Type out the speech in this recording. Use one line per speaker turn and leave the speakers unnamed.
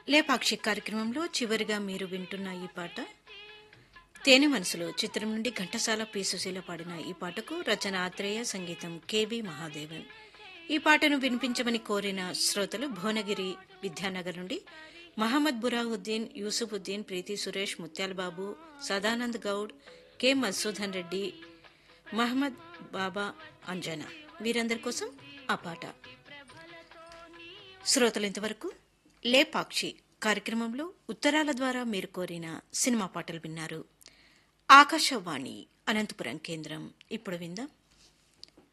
లేపాక్షి కార్యక్రమంలో చివరిగా మీరు వింటున్న ఈ పాట తేనె మనసులో చిత్రం నుండి ఘంటసాల పి సుశీల పాడిన ఈ పాటకు రచన ఆత్రేయ సంగీతం కెవి మహాదేవన్ ఈ పాటను వినిపించమని కోరిన శ్రోతలు భువనగిరి విద్యానగర్ నుండి మహమ్మద్ బురాహుద్దీన్ యూసుఫుద్దీన్ ప్రీతి సురేష్ ముత్యాలబాబు సదానంద్ గౌడ్ కె మధుసూదన్ రెడ్డి మహమ్మద్ బాబా అంజనా వీరందరి కోసం ఆ పాట శ్రోతలు ఇంతవరకు లేపాక్షి కార్యక్రమంలో ఉత్తరాల ద్వారా మీరు కోరిన సినిమా పాటలు విన్నారు ఆకాశవాణి అనంతపురం కేంద్రం ఇప్పుడు విందాం